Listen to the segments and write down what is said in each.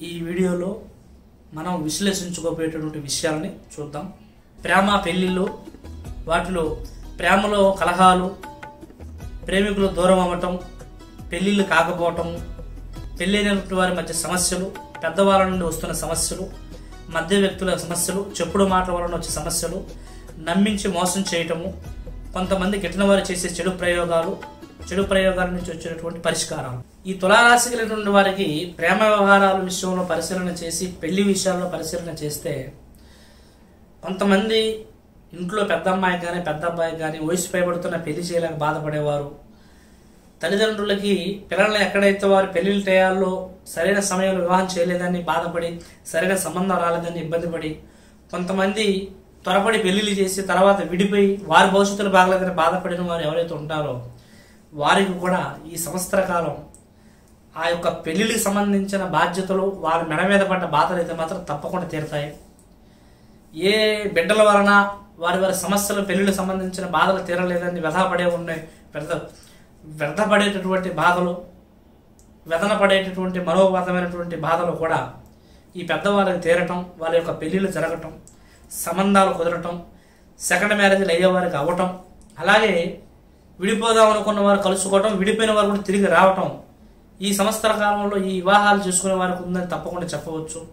ఈ వీడియోలో మనం విశ్లేషించుకోబోయేటటువంటి విషయాలని చూద్దాం ప్రేమ పెళ్ళిళ్ళు వాటిలో ప్రేమలో కలహాలు ప్రేమికులు దూరం అవ్వటం పెళ్ళిళ్ళు కాకపోవటం పెళ్ళైనటువంటి వారి మధ్య సమస్యలు పెద్దవాళ్ళ నుండి వస్తున్న సమస్యలు మధ్య వ్యక్తుల సమస్యలు చెప్పుడు మాటల వలన వచ్చే సమస్యలు నమ్మించి మోసం చేయటము కొంతమంది గిట్టిన వారు చేసే చెడు ప్రయోగాలు చెడు ప్రయోగాల నుంచి వచ్చేటటువంటి పరిష్కారాలు ఈ తులారాశి కలిగినటువంటి వారికి ప్రేమ వ్యవహారాల విషయంలో పరిశీలన చేసి పెళ్లి విషయాల్లో పరిశీలన చేస్తే కొంతమంది ఇంట్లో పెద్ద అమ్మాయికి కానీ పెద్ద అబ్బాయికి కానీ వయసు పైబడుతున్న పెళ్లి చేయలేక బాధపడేవారు తల్లిదండ్రులకి పిల్లల్ని ఎక్కడైతే వారు పెళ్లిళ్ళ టయాల్లో సరైన సమయంలో వివాహం చేయలేదని బాధపడి సరైన సంబంధం రాలేదని ఇబ్బంది పడి కొంతమంది త్వరపడి పెళ్లిళ్ళు చేసి తర్వాత విడిపోయి వారి భవిష్యత్తులో బాగలేదని బాధపడిన వారు ఎవరైతే ఉంటారో వారికి కూడా ఈ సంవత్సర కాలం ఆ యొక్క పెళ్లిళ్ళకి సంబంధించిన బాధ్యతలు వారి మెడ మీద పడ్డ బాధలు అయితే మాత్రం తప్పకుండా తీరుతాయి ఏ బిడ్డల వలన వారి వారి సమస్యలు పెళ్లిళ్ళకి సంబంధించిన బాధలు తీరలేదని వ్యధపడే ఉన్నాయి వ్యర్థ వ్యర్థపడేటటువంటి బాధలు వ్యధన పడేటటువంటి మనోపాతమైనటువంటి బాధలు కూడా ఈ పెద్దవాళ్ళకి తీరటం వాళ్ళ యొక్క పెళ్లిళ్ళు జరగటం సంబంధాలు కుదరటం సెకండ్ మ్యారేజ్లు అయ్యేవారికి అవ్వటం అలాగే విడిపోదాం అనుకున్న వారు కలుసుకోవటం విడిపోయిన వారు కూడా తిరిగి రావటం ఈ సంవత్సర కాలంలో ఈ వివాహాలు చేసుకునే వారికి ఉందని తప్పకుండా చెప్పవచ్చు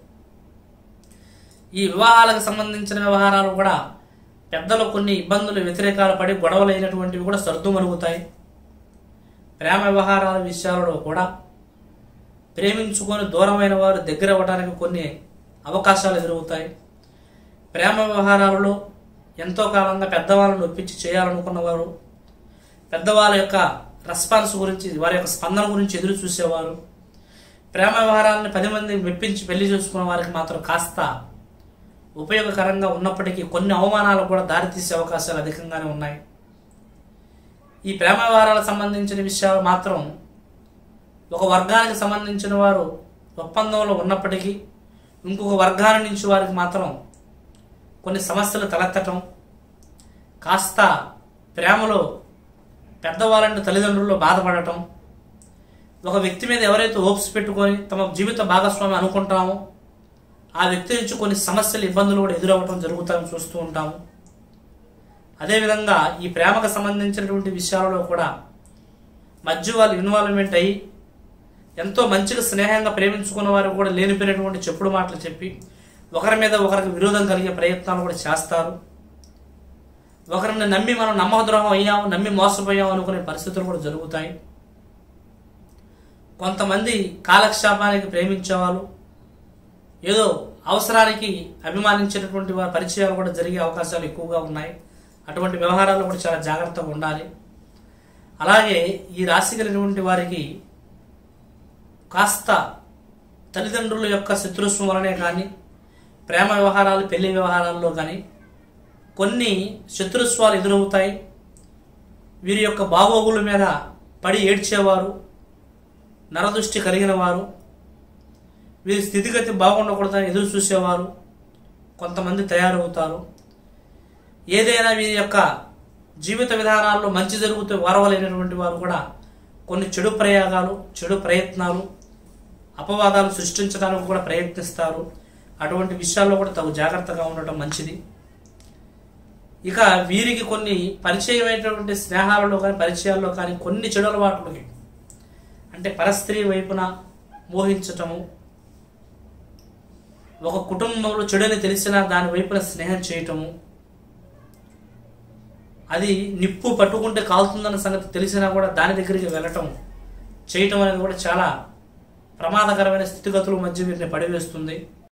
ఈ వివాహాలకు సంబంధించిన వ్యవహారాలు కూడా పెద్దలు కొన్ని ఇబ్బందులు వ్యతిరేకాలు పడి గొడవలు అయినటువంటివి కూడా సర్దుమరుగుతాయి ప్రేమ వ్యవహారాల విషయాలలో కూడా ప్రేమించుకొని దూరమైన వారు దగ్గర అవ్వడానికి కొన్ని అవకాశాలు ఎదురవుతాయి ప్రేమ వ్యవహారాలలో ఎంతో కాలంగా పెద్దవాళ్ళను ఒప్పించి చేయాలనుకున్న వారు పెద్దవాళ్ళ యొక్క రెస్పాన్స్ గురించి వారి యొక్క స్పందన గురించి ఎదురు చూసేవారు ప్రేమ వ్యవహారాలను పది మంది మెప్పించి పెళ్లి చేసుకున్న వారికి మాత్రం కాస్త ఉపయోగకరంగా ఉన్నప్పటికీ కొన్ని అవమానాలకు కూడా దారితీసే అవకాశాలు అధికంగానే ఉన్నాయి ఈ ప్రేమ వ్యవహారాలకు సంబంధించిన విషయాలు మాత్రం ఒక వర్గానికి సంబంధించిన వారు ఒప్పందంలో ఉన్నప్పటికీ ఇంకొక వర్గాల నుంచి వారికి మాత్రం కొన్ని సమస్యలు తలెత్తటం కాస్త ప్రేమలో పెద్దవాళ్ళని తల్లిదండ్రుల్లో బాధపడటం ఒక వ్యక్తి మీద ఎవరైతే హోప్స్ పెట్టుకొని తమ జీవిత భాగస్వామి అనుకుంటామో ఆ వ్యక్తి నుంచి కొన్ని సమస్యలు ఇబ్బందులు కూడా ఎదురవ్వటం జరుగుతాయని చూస్తూ ఉంటాము అదేవిధంగా ఈ ప్రేమకు సంబంధించినటువంటి విషయాలలో కూడా మధ్య వాళ్ళు ఇన్వాల్వ్మెంట్ అయ్యి ఎంతో మంచిగా స్నేహంగా ప్రేమించుకున్న వారు కూడా లేనిపోయినటువంటి చెప్పుడు మాటలు చెప్పి ఒకరి మీద ఒకరికి విరోధం కలిగే ప్రయత్నాలు కూడా చేస్తారు ఒకరిని నమ్మి మనం నమ్మద్రోహం అయ్యాము నమ్మి మోసపోయాము అనుకునే పరిస్థితులు కూడా జరుగుతాయి కొంతమంది కాలక్షేపానికి ప్రేమించేవాళ్ళు ఏదో అవసరానికి అభిమానించేటటువంటి వారి పరిచయాలు కూడా జరిగే అవకాశాలు ఎక్కువగా ఉన్నాయి అటువంటి వ్యవహారాలు కూడా చాలా జాగ్రత్తగా ఉండాలి అలాగే ఈ రాశి కలిగినటువంటి వారికి కాస్త తల్లిదండ్రుల యొక్క శత్రుత్వం వలనే కానీ ప్రేమ వ్యవహారాలు పెళ్లి వ్యవహారాల్లో కానీ కొన్ని శత్రుత్వాలు ఎదురవుతాయి వీరి యొక్క బాగోగుల మీద పడి ఏడ్చేవారు నరదృష్టి కలిగిన వారు వీరి స్థితిగతి బాగుండకూడదని ఎదురు చూసేవారు కొంతమంది తయారవుతారు ఏదైనా వీరి యొక్క జీవిత విధానాల్లో మంచి జరుగుతూ వారవలేనటువంటి వారు కూడా కొన్ని చెడు ప్రయోగాలు చెడు ప్రయత్నాలు అపవాదాలు సృష్టించడానికి కూడా ప్రయత్నిస్తారు అటువంటి విషయాల్లో కూడా తగు జాగ్రత్తగా ఉండటం మంచిది ఇక వీరికి కొన్ని పరిచయమైనటువంటి స్నేహాలలో కానీ పరిచయాల్లో కానీ కొన్ని చెడు అలవాట్లకి అంటే పరస్త్రీ వైపున మోహించటము ఒక కుటుంబంలో చెడుని తెలిసినా దాని వైపున స్నేహం చేయటము అది నిప్పు పట్టుకుంటే కాలుతుందన్న సంగతి తెలిసినా కూడా దాని దగ్గరికి వెళ్ళటం చేయటం అనేది కూడా చాలా ప్రమాదకరమైన స్థితిగతుల మధ్య వీరిని పడివేస్తుంది